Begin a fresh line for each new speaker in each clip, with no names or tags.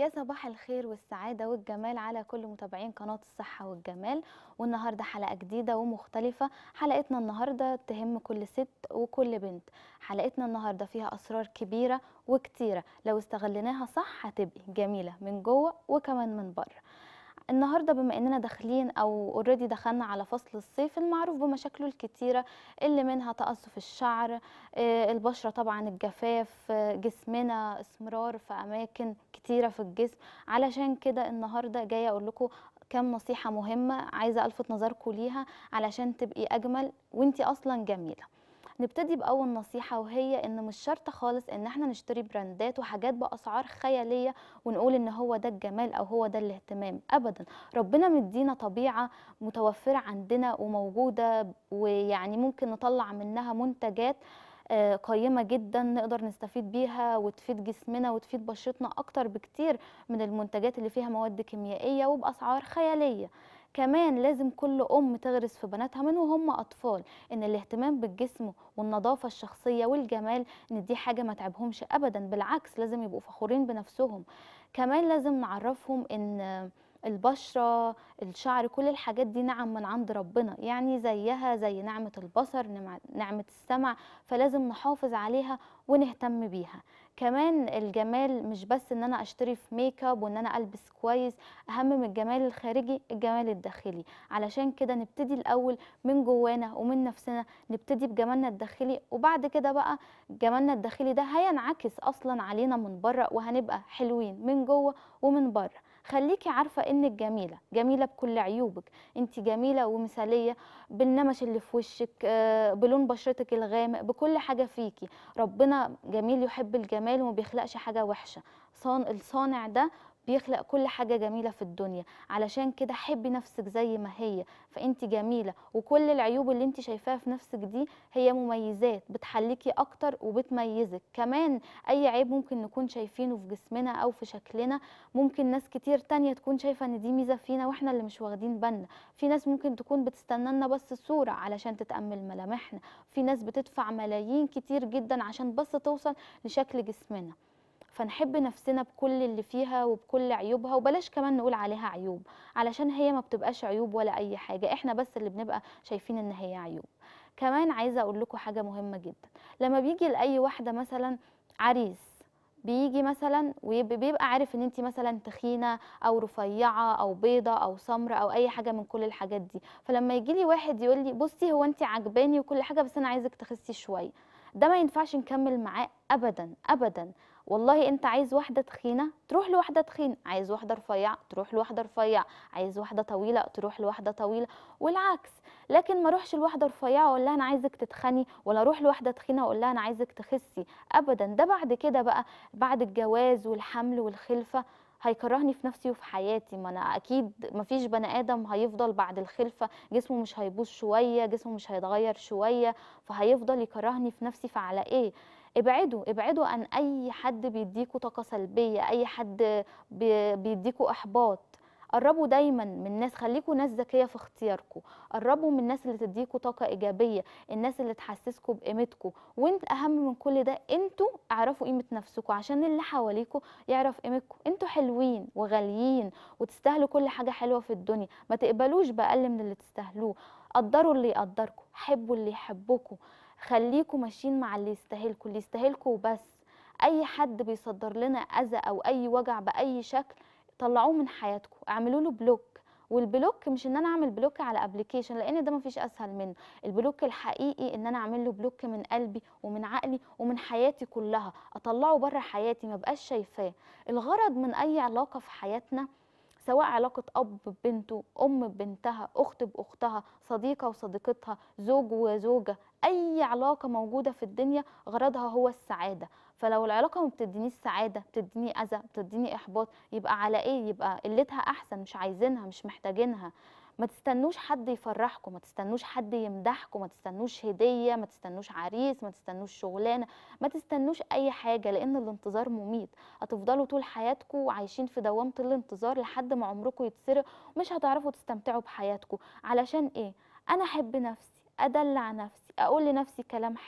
يا صباح الخير والسعادة والجمال على كل متابعين قناة الصحة والجمال والنهاردة حلقة جديدة ومختلفة حلقتنا النهاردة تهم كل ست وكل بنت حلقتنا النهاردة فيها أسرار كبيرة وكتيرة لو استغليناها صح هتبقي جميلة من جوه وكمان من بره النهارده بما اننا داخلين او اوريدي دخلنا على فصل الصيف المعروف بمشاكله الكتيره اللي منها تقصف الشعر آه، البشره طبعا الجفاف آه، جسمنا اسمرار في اماكن كتيره في الجسم علشان كده النهارده جايه اقول لكم كام نصيحه مهمه عايزه الفت نظركم ليها علشان تبقي اجمل وانتي اصلا جميله نبتدي بأول نصيحة وهي إن مش شرط خالص إن احنا نشتري براندات وحاجات بأسعار خيالية ونقول إن هو ده الجمال أو هو ده الاهتمام أبدا ربنا مدينا طبيعة متوفرة عندنا وموجودة ويعني ممكن نطلع منها منتجات آه، قيمة جدا نقدر نستفيد بيها وتفيد جسمنا وتفيد بشرتنا أكتر بكتير من المنتجات اللي فيها مواد كيميائية وبأسعار خيالية كمان لازم كل أم تغرس في بناتها من وهم أطفال إن الاهتمام بالجسم والنظافة الشخصية والجمال إن دي حاجة ما تعبهمش أبدا بالعكس لازم يبقوا فخورين بنفسهم كمان لازم نعرفهم إن البشرة الشعر كل الحاجات دي نعم من عند ربنا يعني زيها زي نعمة البصر نمع- نعمة السمع فلازم نحافظ عليها ونهتم بيها كمان الجمال مش بس ان انا اشتري في ميك اب وان انا البس كويس اهم من الجمال الخارجي الجمال الداخلي علشان كده نبتدي الاول من جوانا ومن نفسنا نبتدي بجمالنا الداخلي وبعد كده بقى جمالنا الداخلي ده هينعكس اصلا علينا من بره وهنبقى حلوين من جوه ومن بره خليكي عارفة انك جميلة جميلة بكل عيوبك انت جميلة ومثالية بالنمش اللي في وشك آه، بلون بشرتك الغامق بكل حاجة فيكي ربنا جميل يحب الجمال وما بيخلقش حاجة وحشة صان الصانع ده بيخلق كل حاجة جميلة في الدنيا علشان كده حبي نفسك زي ما هي فانت جميلة وكل العيوب اللي انت شايفاها في نفسك دي هي مميزات بتحليكي اكتر وبتميزك كمان اي عيب ممكن نكون شايفينه في جسمنا او في شكلنا ممكن ناس كتير تانية تكون شايفة ان دي ميزة فينا واحنا اللي مش واخدين بالنا في ناس ممكن تكون بتستنى لنا بس صورة علشان تتأمل ملامحنا في ناس بتدفع ملايين كتير جدا عشان بس توصل لشكل جسمنا فنحب نفسنا بكل اللي فيها وبكل عيوبها وبلاش كمان نقول عليها عيوب علشان هي ما بتبقاش عيوب ولا اي حاجة احنا بس اللي بنبقى شايفين ان هي عيوب كمان عايزة اقول لكم حاجة مهمة جدا لما بيجي لأي واحدة مثلا عريس بيجي مثلا وبيبقى عارف ان انت مثلا تخينه او رفيعه او بيضه او سمرة او اي حاجه من كل الحاجات دي فلما يجي لي واحد يقول لي بصي هو انت عجباني وكل حاجه بس انا عايزك تخسي شويه ده ما ينفعش نكمل معاه ابدا ابدا والله انت عايز واحده تخينه تروح لواحده تخينه عايز واحده رفيعه تروح لواحده رفيعه عايز واحده طويله تروح لواحده طويله والعكس لكن ما اروحش لواحده رفيعه واقول لها انا عايزك تتخني ولا اروح لواحده تخينه واقول لها انا عايزك تخسي ابدا ده بعد كده بقى بعد الجواز والحمل والخلفه هيكرهني في نفسي وفي حياتي ما انا اكيد مفيش بني ادم هيفضل بعد الخلفه جسمه مش هيبوظ شويه جسمه مش هيتغير شويه فهيفضل يكرهني في نفسي فعلى ايه ابعدوا ابعدوا عن اي حد بيديكوا طاقه سلبيه اي حد بي- بيديكوا احباط قربوا دايما من ناس خليكوا ناس ذكيه في اختياركم قربوا من الناس اللي تديكوا طاقه ايجابيه الناس اللي تحسسكوا بقيمتكم وانت اهم من كل ده انتوا اعرفوا قيمه نفسكم عشان اللي حواليكوا يعرف قيمتكم انتوا حلوين وغاليين وتستاهلوا كل حاجه حلوه في الدنيا ما تقبلوش باقل من اللي تستاهلوه قدروا اللي يقدركم حبوا اللي يحبكم خليكوا ماشيين مع اللي يستاهلكوا اللي يستاهلكوا وبس اي حد بيصدر لنا اذى او اي وجع باي شكل طلعوه من حياتكم اعملوا له بلوك والبلوك مش ان انا اعمل بلوك على ابلكيشن لان ده مفيش اسهل منه البلوك الحقيقي ان انا اعمل له بلوك من قلبي ومن عقلي ومن حياتي كلها اطلعه بره حياتي ما بقاش شايفاه الغرض من اي علاقه في حياتنا سواء علاقة أب ببنته أم ببنتها أخت بأختها صديقة وصديقتها زوج وزوجة أي علاقة موجودة في الدنيا غرضها هو السعادة فلو العلاقة ما بتدينيش سعادة بتديني أذى بتديني إحباط يبقى على إيه يبقى قلتها أحسن مش عايزينها مش محتاجينها ما تستنوش حد يفرحكم ما تستنوش حد يمدحكم ما تستنوش هدية ما تستنوش عريس ما تستنوش شغلانة ما تستنوش أي حاجة لأن الانتظار مميت هتفضلوا طول حياتكم عايشين في دوامة الانتظار لحد ما عمركم يتسرق ومش هتعرفوا تستمتعوا بحياتكم علشان ايه انا احب نفسي ادلع نفسي اقول لنفسي كلام حلو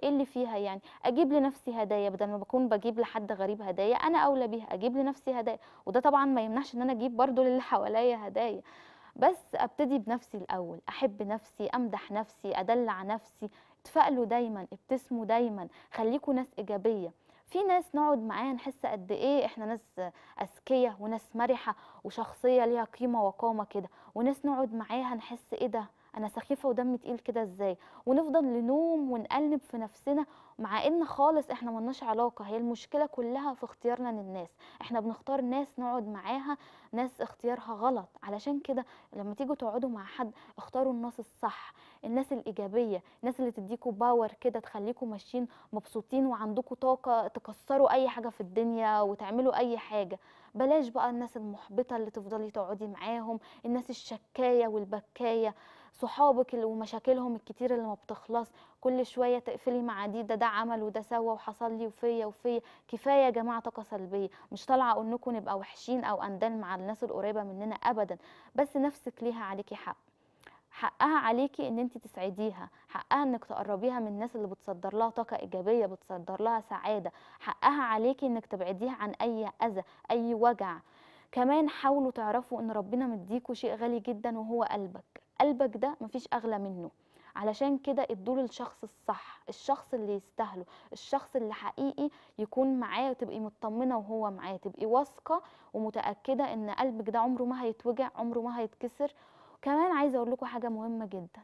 إيه اللي فيها يعني؟ أجيب لنفسي هدايا بدل ما باكون باجيب لحد غريب هدايا، أنا أولى بيها، أجيب لنفسي هدايا، وده طبعًا ما يمنعش إن أنا أجيب برضه للي حواليّا هدايا، بس أبتدي بنفسي الأول، أحب نفسي، أمدح نفسي، أدلّع نفسي، اتفائلوا دايمًا، ابتسموا دايمًا، خلّيكم ناس إيجابية. في ناس نقعد معاها نحس قد إيه إحنا ناس أذكيا وناس مَرِحة وشخصية ليها قيمة وقامة كده، وناس نقعد معاها نحس إيه ده! أنا سخيفة ودمي تقيل كده إزاي؟ ونفضل نلوم ونأنِّب في نفسنا، مع إن خالص إحنا ما لناش علاقة، هي المشكلة كلها في اختيارنا للناس، إحنا بنختار ناس نقعد معاها ناس اختيارها غلط، علشان كده لمّا تيجوا تقعدوا مع حد اختاروا الناس الصح، الناس الإيجابية، الناس اللي تدّيكوا power كده تخلّيكم ماشيين مبسوطين وعندكم طاقة تكسّروا أي حاجة في الدنيا وتعملوا أي حاجة، بلاش بقى الناس المحبطة اللي تفضلي تقعدي معاهم، الناس الشكّاية والبكّاية، صحابِك اللي ومشاكلهم الكتير اللي ما بتخلص، كل شوية تقفلي مع دي، ده ده عمل وده سوّى وحصل لي وفيّا وفيّا، كفاية يا جماعة طاقة سلبية، مش طالعة أقول لكم نبقى وحشين أو أندال مع الناس القريبة مننا أبدًا، بس نَفْسِك ليها عليكِ حق. حقها عليكِ إن أنتِ تسعديها، حقها إنِّك تقرّبيها من الناس اللي بتصدّر لها طاقة إيجابية، بتصدّر لها سعادة، حقها عليكِ إنِّك تبعديها عن أي أذى، أي وجع. كمان حاولوا تعرفوا إن ربنا مدّيكوا شيء غالي جدًا وهو قلبك، قلبك ده ما فيش أغلى منّه، علشان كده ادّوه للشخص الصح، الشخص اللي يستاهله، الشخص اللي حقيقي يكون معاه وتبقي متطمنة وهو معاه، تبقي واثقة ومتأكدة إن قلبِك ده عمره ما هيتوجع، عمره ما هيتكسر. كمان عايزة أقول لكم حاجة مهمة جدًا،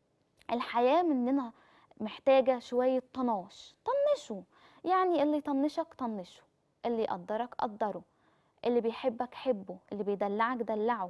الحياة مننا محتاجة شوية طناش، طنّشوا، يعني اللي يطنّشك طنّشه، اللي يقدّرك قدّره، اللي بيحبك حبّه، اللي بيدلّعك دلّعه،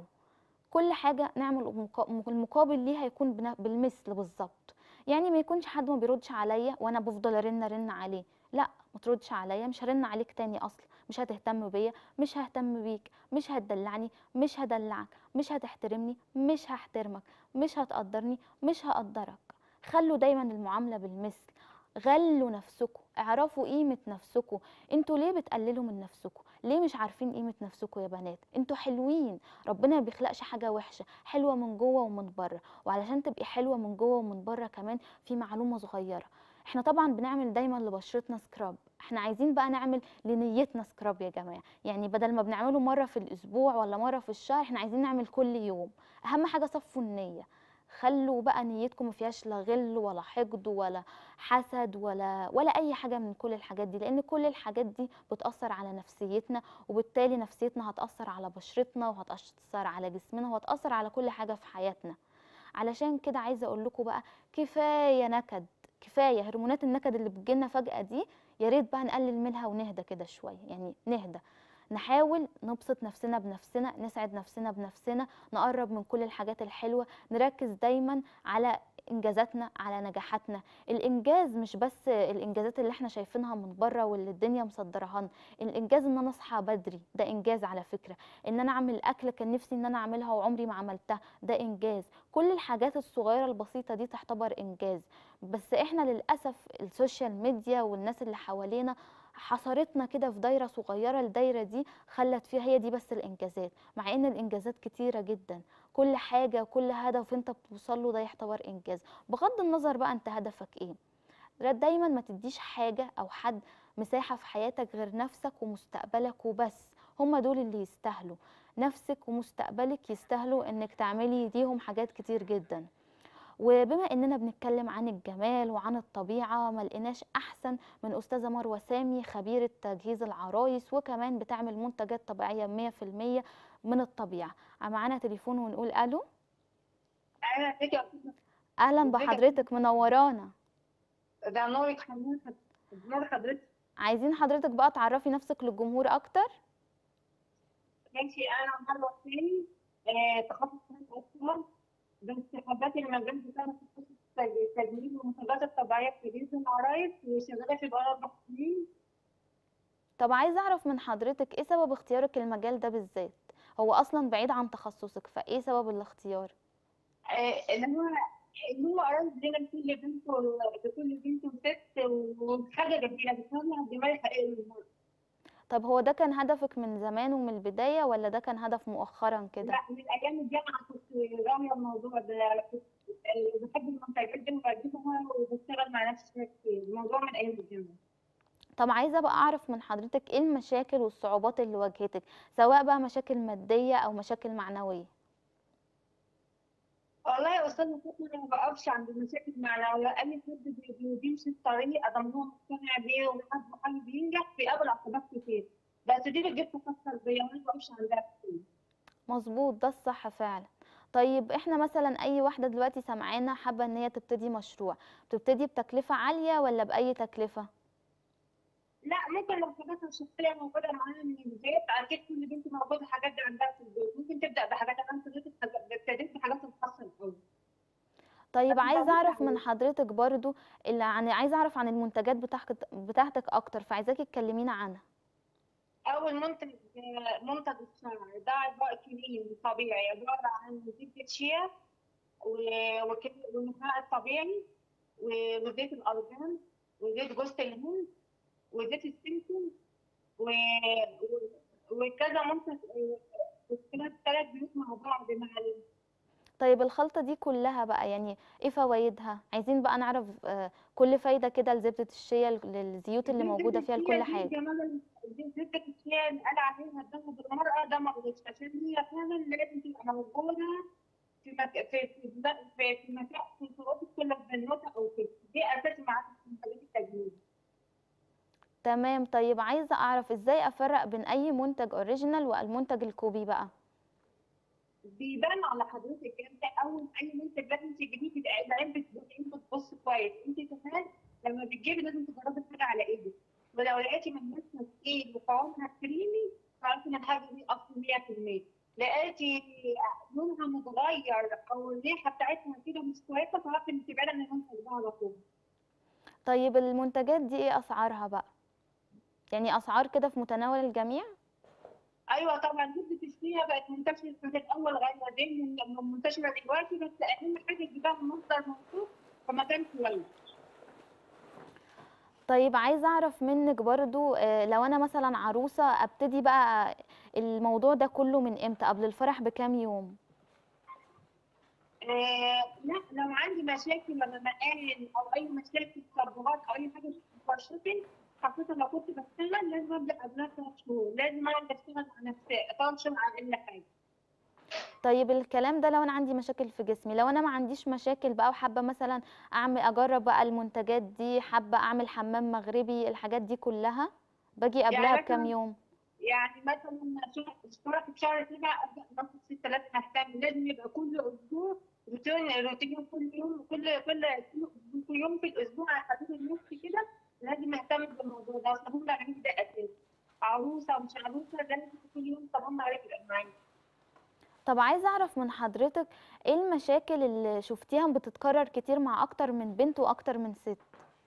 كل حاجة نعمل مقا المقابل ليها يكون بن بالمثل بالضبط، يعني ما يكونش حد ما بيردش عليَّ وأنا بافضل أرن أرن عليه، لأ ما تردش عليَّ مش هارن عليك تاني أصلًا، مش هتهتم بيّا، مش هاهتم بيك، مش هتدلّعني، مش هادلّعك، مش هتحترمني، مش هاحترمك، مش هتقدّرني، مش هاقدّرك، خلّوا دايمًا المعاملة بالمثل، غلّوا نفسكم، اعرفوا قيمة نفسكم، أنتم ليه بتقللوا من نفسكم؟ ليه مش عارفين قيمة نفسكم يا بنات؟ أنتم حلوين، ربنا ما بيخلقش حاجة وحشة، حلوة من جوّه ومن برّه، وعلشان تبقي حلوة من جوّه ومن برّه كمان في معلومة صغيرة، إحنا طبعًا بنعمل دايمًا لبشرتنا scrub، إحنا عايزين بقى نعمل لنيّتنا scrub يا جماعة، يعني بدل ما بنعمله مرّة في الأسبوع والّا مرّة في الشهر، إحنا عايزين نعمل كل يوم، أهم حاجة صفّوا النية، خلّوا بقى نيتكم ما فيهاش لا غِل ولا حقد ولا حسد ولا ولا أي حاجة من كل الحاجات دي، لإن كل الحاجات دي بتأثّر على نفسيتنا، وبالتالي نفسيتنا هتأثّر على بشرتنا وهتأثّر على جسمنا وهتأثّر على كل حاجة في حياتنا، علشان كده عايزة أقول لكم بقى كفاية نكد، كفاية هرمونات النكد اللي بتيجي لنا فجأة دي، يا ريت بقى نقلل منها ونهدى كده شوية، يعني نهدى، نحاول نبسط نفسنا بنفسنا، نسعد نفسنا بنفسنا، نقرّب من كل الحاجات الحلوة، نركّز دايمًا على إنجازاتنا، على نجاحاتنا، الإنجاز مش بس الإنجازات اللي إحنا شايفينها من برّه واللي الدنيا مصدّراها لنا، الإنجاز إن أنا أصحى بدري، ده إنجاز على فكرة، إن أنا أعمل أكلة كان نفسي إن أنا أعملها وعمري ما عملتها، ده إنجاز، كل الحاجات الصغيرة البسيطة دي تعتبر إنجاز، بس إحنا للأسف السوشيال ميديا والناس اللي حوالينا حصرتنا كده في دايرة صغيرة، الدايرة دي خلّت فيها هي دي بس الإنجازات، مع إن الإنجازات كتيرة جدًا، كل حاجة وكل هدف أنت بتوصل له ده يعتبر إنجاز، بغض النظر بقى أنت هدفك إيه، دايمًا ما تدّيش حاجة أو حد مساحة في حياتك غير نفسك ومستقبلك وبس، هُم دول اللي يستاهلوا، نفسِك ومستقبلِك يستاهلوا إنِّك تعملي ليهم حاجات كتير جدًا. وبما إننا بنتكلم عن الجمال وعن الطبيعة ما لقيناش أحسن من أستاذة مروة سامي خبيرة تجهيز العرايس وكمان بتعمل منتجات طبيعية 100% من الطبيعة معانا تليفون ونقول ألو
أهلا بيك يا أستاذة
أهلا
ازيك يا
بحضرتك منورانا
ده نورك حضرتك نور حضرتك
عايزين حضرتك بقى تعرفي نفسك للجمهور أكتر
ماشي أنا مروة سامي آه، تخصص طب أطفال بس حبيت المجال بتاعنا في تخصص تج- تجميل والمنتجات الطبيعية في جنس العرايس وشغالة في بقى أربع سنين
طب عايزة أعرف من حضرتك إيه سبب اختيارك المجال ده بالذات هو أصلا بعيد عن تخصصك فإيه سبب الاختيار
آه، اللي هو اللي هو قرايب لنا لكل بنت و- لكل بنت وست وحاجة جميلة بتطلع الجمال الحقيقي للمرأة
طب هو ده كان هدفِك من زمان ومن البداية والّا ده كان هدف مؤخرًا كده؟
لأ، من أيام الجامعة كنت رامية الموضوع ده، كنت آآ باحب المنتجات دي وباجيبها وباشتغل مع نفسي فيها كتير، الموضوع من أيام الجامعة.
طب عايزة بقى أعرف من حضرتِك إيه المشاكل والصعوبات اللي واجهتِك، سواء بقى مشاكل مادية أو مشاكل معنوية؟
والله يا أستاذة فاطمة أنا ما باقفش عند المشاكل المعنوية، أي حد بي بي بيمشي في طريق أدام هو مقتنع بيه وحابه حابب ينجح بيقابل عقبات كتير، بس دي بتجيب طاقات سلبية وأنا ما باقفش عندها كتير.
مضبوط، ده الصح فعلًا. طيب إحنا مثلًا أي واحدة دلوقتي سامعانا حابة إن هي تبتدي مشروع، بتبتدي بتكلفة عالية والّا بأي تكلفة؟
لأ، ممكن لو حاجاتها الشخصية موجودة معانا من البيت، أكيد كل بنت موجودة الحاجات دي عندها في البيت، ممكن تبدأ بحاجات أنا ابتديت بحاجات ابتديت بحاجات الخاصة الأول.
طيب
بس
عايزة
زودت
أعرف من
عليها.
حضرتك برضه ال عن عايزة أعرف عن المنتجات بتاعك بتاعتك أكتر، فعايزاكِ تكلمينا عنها.
أول منتج منتج الشعر ده عبارة كريم طبيعي عبارة عن زبدة شيا و وك والنخاع الطبيعي و وزيت الأرجان وزيت جوز الهند وزيت السمسم و و وكذا منتج آآ التلات 3 زيوت مع بعض مع ال
طيب الخلطة دي كلها بقى يعني إيه فوايدها؟ عايزين بقى نعرف آآ كل فايدة كده لزبدة الشيا ل للزيوت اللي موجودة
زبدة
فيها
الشيا
لكل
دي
حاجة.
جمال دي زبدة الشيا اللي قال عليها دهب المرأة ده مغريش، عشان هي فعلًا لازم تبقى موجودة في مك في في ب في في مكان في أوضة كل بنوتة أو طفل، دي أساسي معانا في منتجات التجميل.
تمام، طيب عايزة أعرف إزاي أفرّق بين أي منتج original والمنتج الكوبي بقى؟
بيبان على حضرتِك أنتِ أول أي منتج لازم تجيبيه تبقى العين بت العين بتبُص كويس، أنتِ كمان لمّا بتجيبي لازم تجربي الحاجة على إيدِك، ولو لقيتِ ملمسها تقيل وقوامها كريمي تعرفي إن الحاجة دي أصلي 100%، لقيتِ لونها متغير أو الريحة بتاعتها كده مش كويسة تعرفي إنِك تبعدي عن المنتج ده على طول.
طيب المنتجات دي إيه أسعارها بقى؟ يعني أسعار كده في متناول الجميع؟
أيوه طبعًا زبدة الشيا بقت منتشرة كانت الأول غير م منتشرة دلوقتي بس أهم حاجة تجيبيها من مصدر موثوق في مكان كويس.
طيب عايزة أعرف منِّك برضه آآ لو أنا مثلًا عروسة أبتدي بقى الموضوع ده كله من إمتى؟ قبل الفرح بكام يوم؟
آآ لأ، لو عندي مشاكل ولا مقال أو أي مشاكل تربُّهات أو أي حاجة في بشرتي، خاصةً لو كنت باشتغل لازم أبدأ قبلها ب3 شهور، لازم أقعد أشتغل مع نفسي 3 شهور على أقل حاجة.
طيب الكلام ده لو أنا عندي مشاكل في جسمي، لو أنا ما عنديش مشاكل بقى وحابة مثلًا أعم أجرّب بقى المنتجات دي، حابة أعمل حمام مغربي، الحاجات دي كلها، باجي قبلها
يعني
بكام
مثلًا
يوم؟
يعني مثلًا شهر اشتراك في شهر 7 أبدأ باخد 6000 أهتم، لازم يبقى كل أسبوع روتين روتين كل يوم كل كل كل يوم في الأسبوع أحدده لنفسي كده لازم أهتم بالموضوع ده، أصل هم عندي ده أساسي، عروسة مش عروسة لازم كل يوم طالما عرفت يبقى معايا.
طب عايزة أعرف من حضرتك إيه المشاكل اللي شُفتيها بتتكرر كتير مع أكتر من بنت وأكتر من ست؟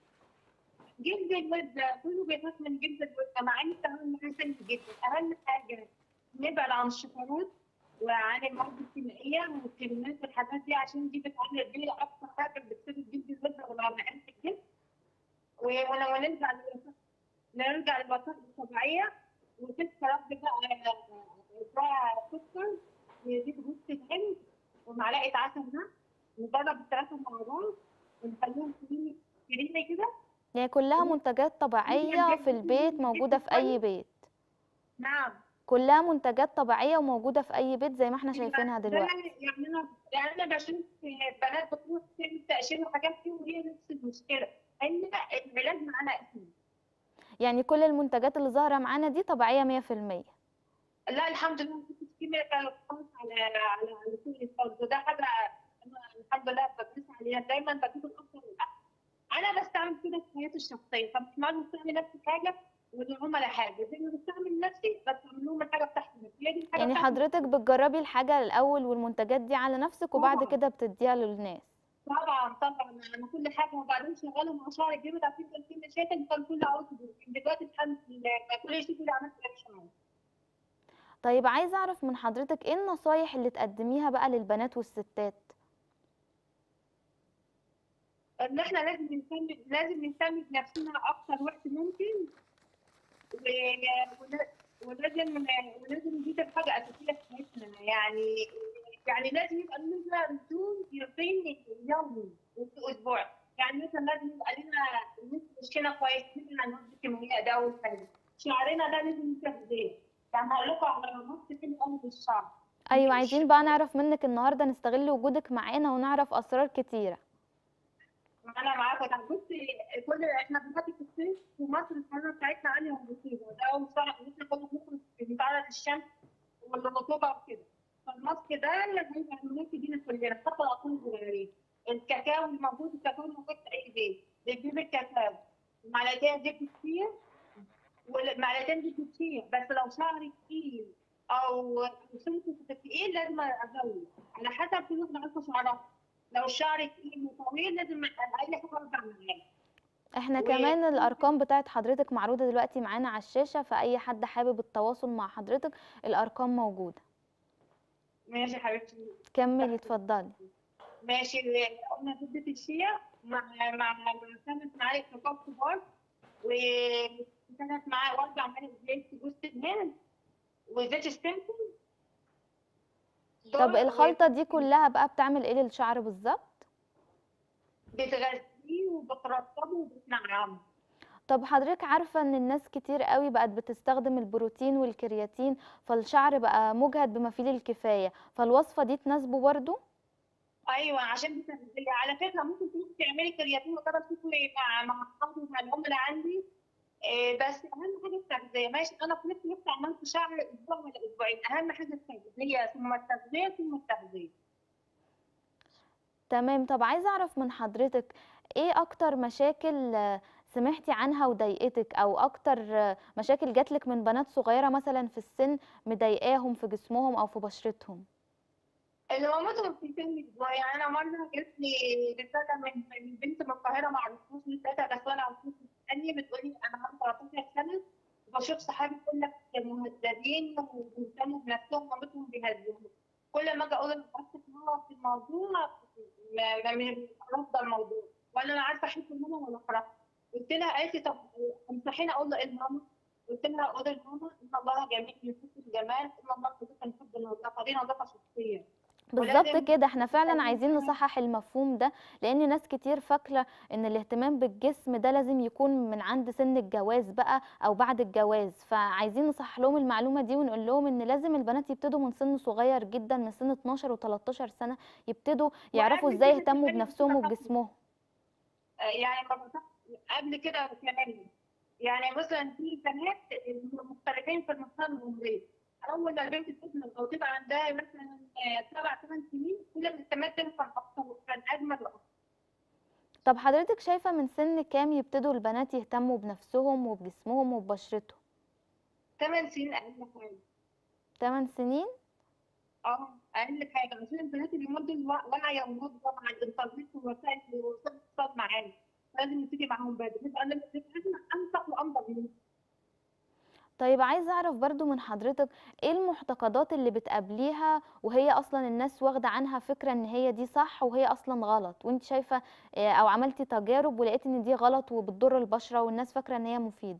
جلد الوز كله بيخاف من جلد الوز مع إن التعامل معاه سهل جدًا، أهم حاجة نبعد عن الشوكولات وعن المواد الكيميائية والكريمات والحاجات دي عشان دي بتعلق دي أكتر حاجة بتسبب جلد الوز والعمقان في الجسم. و ون ونرجع للوسائل نرجع للوسائل الطبيعية وتسكر بقى بقى سكر وزيت جوز الهند ومعلقة عسل نحل، نضرب ال3 مع بعض ونخليهم كريمي كريمي كده
يعني كلها
ونسقي
منتجات طبيعية في البيت موجودة في أي بيت.
نعم.
كلها منتجات طبيعية وموجودة في أي بيت زي ما إحنا
أيوه
شايفينها
ده
دلوقتي.
يعني أنا يعني أنا باشوف بنات بتروح تعمل تقشير وحاجات كده وهي نفس المشكلة، هي العلاج معانا أسهل.
يعني كل المنتجات اللي ظاهرة معانا دي طبيعية 100%.
لأ الحمد لله ما فيش كيميا خالص على على على كل خالص، وده حاجة أنا الحمد لله بادوس عليها دايمًا باجيب الأفضل والأحسن. أنا باستعمل كده في حياتي الشخصية، فمش معنى باستعمل نفس الحاجة والعملا حاجة، زي ما باستعمل نفسي باستعمل لهم الحاجة بتاعتي هي دي الحاجة
يعني
بتاعتي
حضرتك بتجربي الحاجة الأول والمنتجات دي على نفسِك وبعد
طبعًا.
كده بتدّيها للناس.
طبعًا، طبعًا، أنا كل حاجة وبعدين شغالة مع شعر جامد عشان كان في مشاكل كان كله عاوز دلوقتي الحمد لله كل يشوف اللي عملت إيه في شعري.
طيب عايزة أعرف من حضرتك إيه النصايح اللي تقدميها بقى للبنات والستات؟
إن إحنا لازم نهتم لازم نهتم بنفسنا أكتر وقت ممكن و- ول- ولازم ولازم دي تبقى حاجه اساسيه في حياتنا يعني يعني لازم يبقى لنا روتين روتين يومي اسبوعي يعني مثلا لازم يبقى لنا نصف وشنا كويس مثلا نصف الكميه ده اول حاجه شعرنا ده لازم تغذيه يعني هقول لكم على نص كده قلب الشعر
ايوه عايزين بقى نعرف منك النهارده نستغل وجودك معانا ونعرف اسرار كتيره
انا معاكم ده بصي كل احنا دلوقتي في الصيف في مصر الحراره بتاعتنا عاليه ومصيبه ده اول سنه احنا كنا بنخرج بنتعرض للشمس والرطوبه وكده فالماسك ده لازم يبقى مناسب لينا كلنا حتى الاطفال الصغيرين الكاكاو اللي موجود الكاكاو اللي موجود في اي بيت بنجيب الكاكاو معلقتين زيت كتير ومعلقتين زيت كتير بس لو شعري تقيل او سمكه تقيل لازم ازود على حسب كل واحده عارفه شعرها لو الشعر تقيل وطويل لازم اقل حاجه اربع معالق
احنا
و-
كمان الارقام بتاعت حضرتك معروضه دلوقتي معانا على الشاشه فاي حد حابب التواصل مع حضرتك الارقام موجوده
ماشي يا حبيبتي
كملي اتفضلي
ماشي قلنا زبدة الشيا مع مع كانت معايا كاكاو كبار وكانت معايا واربع معالق زيت جوز الهند وزيت السمسم
طب
دول
الخلطه دي كلها بقى بتعمل ايه للشعر بالظبط
بتغذيه وبترطبه وبتنعمه
طب حضرتك عارفه ان الناس كتير قوي بقت بتستخدم البروتين والكرياتين فالشعر بقى مجهد بما فيه الكفايه فالوصفه دي تناسبه برضو
ايوه عشان بتغذيه على فكره ممكن تروحي تعملي كرياتين وكده تاكلي مع مع اصحابي مع العملاء عندي إيه بس اهم حاجه التغذيه ماشي انا في نفس الوقت عملت شعر اسبوع ولا اسبوعين اهم حاجه التغذيه ثم التغذيه ثم التغذيه
تمام طب عايزه اعرف من حضرتك ايه اكتر مشاكل آه، سمعتي عنها وضايقتك او اكتر آه، مشاكل جاتلك من بنات صغيره مثلا في السن مضايقاهم في جسمهم او في بشرتهم
اللي مامتهم في سن اسبوع يعني انا مره جت لي رساله من من بنت من القاهره ما اعرفهاش لسه بس انا عرفتها ثانيه بتقول لي انا عندي 13 سنه وبشوف صحابي كل مهذبين وبيهتموا بنفسهم مامتهم بيهذبوهم كل ما اجي اقول لها بس في الموضوع ما ما ما- رافضه الموضوع ولا انا عارفه احس منها ولا اقرا قلت لها قالت لي طب انصحيني اقول له ايه لماما قلت لها قولي لماما ان الله جميل يحب الجمال ان الله خلقنا نحب النظافه دي نظافه شخصيه
بالظبط
ولازم
كده احنا فعلا
لازم
عايزين
فعلا-
نصحح المفهوم ده لان ناس كتير فاكره ان الاهتمام بالجسم ده لازم يكون من عند سن الجواز بقى او بعد الجواز فعايزين نصحح لهم المعلومه دي ونقول لهم ان لازم البنات يبتدوا من سن صغير جدا من سن 12 و13 سنه يبتدوا يعرفوا
وقبل
ازاي
كده
يهتموا
كمان
بنفسهم
بتبقى
وبجسمهم
آه، يعني ما بصح- قبل كده كمان يعني مثلا في بنات مختلفين في المرحله العمريه اول ما البنت تكمل او تبقى عندها مثلا آه، سبع ثمان سنين كل ما التمات كان اكتر كان اجمل واكتر
طب حضرتك شايفه من سن كام يبتدوا البنات يهتموا بنفسهم وبجسمهم وببشرتهم
ثمان سنين اقل حاجه
8 سنين
اه اقل حاجه عشان البنات اليومين دول وا- واعيه ونضجه مع الانترنت ووسائل وسائل الاتصال معانا لازم نبتدي معاهم بدري نبقى نبقى انصح وانضج منهم
طيب عايزه اعرف برضو من حضرتك ايه المعتقدات اللي بتقابليها وهي اصلا الناس واخده عنها فكره ان هي دي صح وهي اصلا غلط وانت شايفه آه، او عملتي تجارب ولقيتي ان دي غلط وبتضر البشره والناس فاكره ان هي مفيده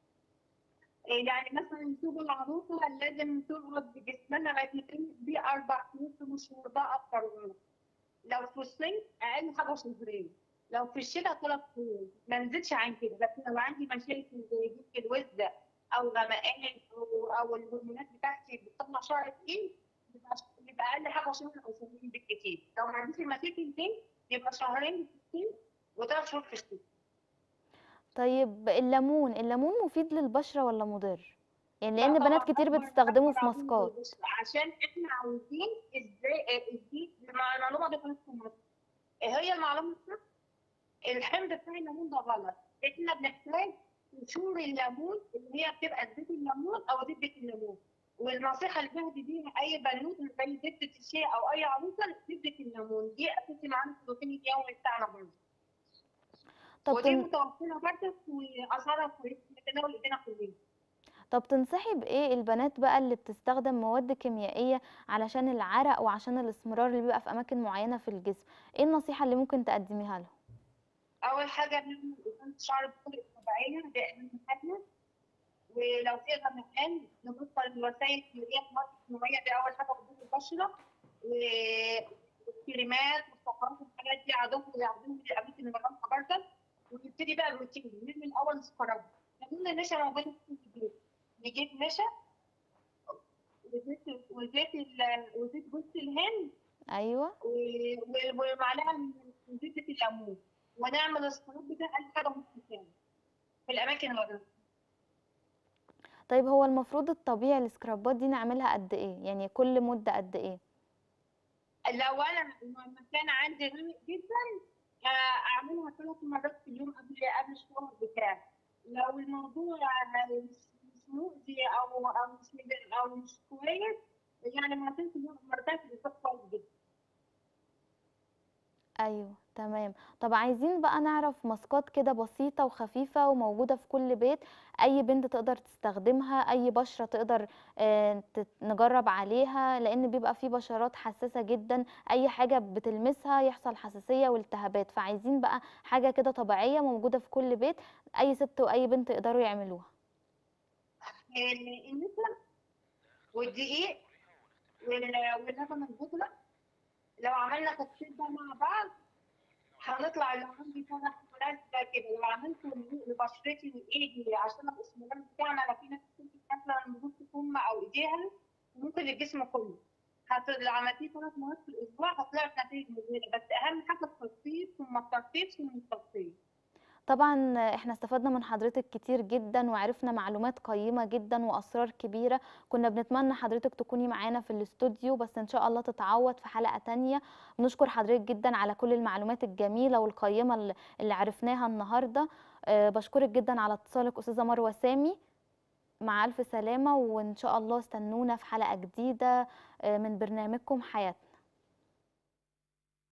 يعني مثلا سوق العروسه لازم تقعد بجسمنا ما يتم بيه اربع شهور شهور ده اكتر غلط لو في الصيف اقل حاجه شهرين لو في الشتاء ثلاث شهور ما نزيدش عن كده بس لو عندي مشاكل زي ضيق الوزه او غمقان او او الهرمونات بتاعتي بتطلع شعر تقيل يبقى يبقى اقل حاجه شهر او شهرين بالكتير لو ما عنديش المشاكل دي يبقى شهرين بالكتير وثلاث شهور في الشتاء
طيب الليمون الليمون مفيد للبشره ولا مضر يعني لان
لا
بنات
طبعاً
كتير
أكبر-
بتستخدمه في
أكبر عظيم
ماسكات
للبشرة. عشان احنا عاوزين ازاي ازاي مع المعلومه دي كانت في مصر إيه هي المعلومه الصح الحمض بتاع الليمون ده غلط احنا بنحتاج قشور الليمون اللي هي بتبقى زيت الليمون او زبده الليمون والنصيحه اللي بهدي بيها اي بنوته زي زبده الشاي او اي عروسه زبده الليمون دي اساسي معانا في الروتين اليومي بتاعنا برضه
طب
ودي
تن...
متوفره برضه واسعارها كويسه متناول ايدينا كلنا
طب تنصحي بايه البنات بقى اللي بتستخدم مواد كيميائيه علشان العرق وعشان الاسمرار اللي بيبقى في اماكن معينه في الجسم ايه النصيحه اللي ممكن تقدميها لهم
اول حاجه بنعمل ازاله شعر بطريقه طبيعيه دي اهم حاجه ولو في غمقان نبطل الوسائل اللي هي في مصر الصناعيه دي اول حاجه بتضر البشره و- والكريمات والصفارات والحاجات دي عدو عدو الاماكن المغمقه برضه ونبتدي بقى الروتين نرمي الاول سكراب قلنا النشا موجوده في كل البيت نجيب نشا وزيت وزيت ال- وزيت جوز الهند
ايوه
و- و- ومعلقه من من زبده الليمون ونعمل السكراب ده اقل حاجه نص ساعه في الاماكن الغريبه
طيب هو المفروض الطبيعي السكرابات دي نعملها قد ايه يعني كل مدة قد ايه
لو انا المكان عندي غامق جدا آه، اعملها ثلاث مرات في اليوم قبل قبل الشاور بتاعي لو الموضوع آه، مش مش مؤذي او او مش او مش كويس يعني مرتين في اليوم مرتين في الاسبوع كويس جدا
ايوه تمام طب عايزين بقى نعرف ماسكات كده بسيطة وخفيفة وموجودة في كل بيت اي بنت تقدر تستخدمها اي بشرة تقدر آه، تت- نجرب عليها لان بيبقى في بشرات حساسة جدا اي حاجة بتلمسها يحصل حساسية والتهابات فعايزين بقى حاجة كده طبيعية موجودة في كل بيت اي ست واي بنت يقدروا يعملوها
ال- النشا والدقيق وال- واللبن البودرة لو عملنا تكسير ده مع بعض هنطلع اللي عندي ثلاث حالات ده كده لو عملت لبشرتي وايدي عشان ابقى السمرات بتاعنا انا في ناس بتمسك مثلا نبص فم او ايديها وممكن الجسم كله هت- لو عملتيه ثلاث مرات في الاسبوع هتلاقي نتائج مذهله بس اهم حاجه الترطيب ثم الترطيب ثم الترطيب
طبعا احنا استفدنا من حضرتك كتير جدا وعرفنا معلومات قيمة جدا وأسرار كبيرة كنا بنتمنى حضرتك تكوني معانا في الاستوديو بس إن شاء الله تتعوض في حلقة تانية بنشكر حضرتك جدا على كل المعلومات الجميلة والقيمة اللي- اللي عرفناها النهاردة أه بشكرك جدا على اتصالك أستاذة مروة سامي مع ألف سلامة وإن شاء الله استنونا في حلقة جديدة آه، من برنامجكم حياتنا